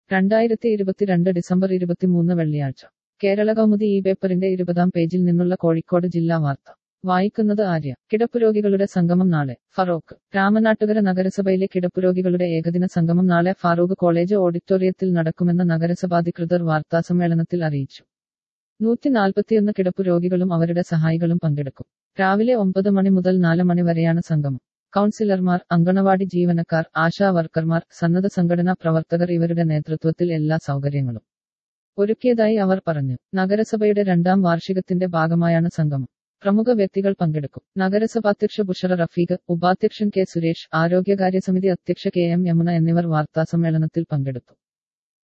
രണ്ടായിരത്തി ഇരുപത്തിരണ്ട് ഡിസംബർ ഇരുപത്തിമൂന്ന് വെള്ളിയാഴ്ച കേരള കൗമുദി ഈ പേപ്പറിന്റെ ഇരുപതാം പേജിൽ നിന്നുള്ള കോഴിക്കോട് ജില്ലാ വാർത്ത വായിക്കുന്നത് ആര്യ കിടപ്പുരോഗികളുടെ സംഗമം നാളെ ഫറോക്ക് രാമനാട്ടുകര നഗരസഭയിലെ കിടപ്പുരോഗികളുടെ ഏകദിന സംഗമം നാളെ ഫാറൂഖ് കോളേജ് ഓഡിറ്റോറിയത്തിൽ നടക്കുമെന്ന് നഗരസഭാധികൃതർ വാർത്താസമ്മേളനത്തിൽ അറിയിച്ചു നൂറ്റി നാൽപ്പത്തിയൊന്ന് കിടപ്പുരോഗികളും അവരുടെ സഹായികളും പങ്കെടുക്കും രാവിലെ ഒമ്പത് മണി മുതൽ നാല് മണി വരെയാണ് സംഗമം കൗൺസിലർമാർ അങ്കണവാടി ജീവനക്കാർ ആശാ വർക്കർമാർ സന്നദ്ധ സംഘടനാ പ്രവർത്തകർ ഇവരുടെ നേതൃത്വത്തിൽ എല്ലാ സൗകര്യങ്ങളും ഒരുക്കിയതായി അവർ പറഞ്ഞു നഗരസഭയുടെ രണ്ടാം വാർഷികത്തിന്റെ ഭാഗമായാണ് സംഗമം പ്രമുഖ വ്യക്തികൾ പങ്കെടുക്കും നഗരസഭാധ്യക്ഷ ബുഷറ റഫീഖ് ഉപാധ്യക്ഷൻ കെ സുരേഷ് ആരോഗ്യകാര്യ സമിതി അധ്യക്ഷ കെ എം യമുന എന്നിവർ വാർത്താസമ്മേളനത്തിൽ പങ്കെടുത്തു